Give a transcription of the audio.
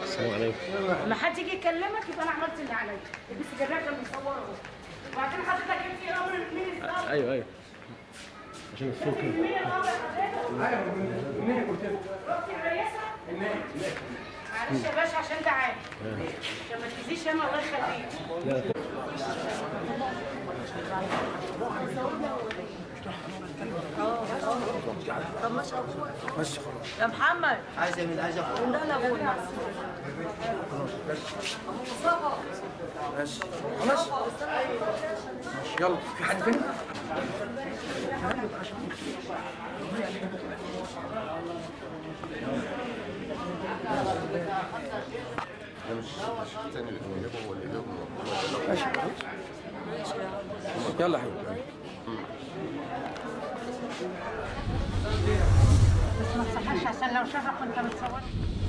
السلام عليكم لما حد يجي يكلمك يبقى انا عملت اللي عليا البس جميع كان بيصور اهو وبعدين حضرتك انت في امر مين الامر ايوه ايوه عشان الصوت كده. مين الامر حضرتك رحت الرئيسه معلش يا باشا عشان ده عادي عشان ما تاذيش انا الله يخليك لا يا محمد عايز من عايز اخد ده لابونا ماشي خلاص يلا في حد فين؟ ماشي يلا يا حبيبي بس ما تصحاش عشان لو شافك وانت متصور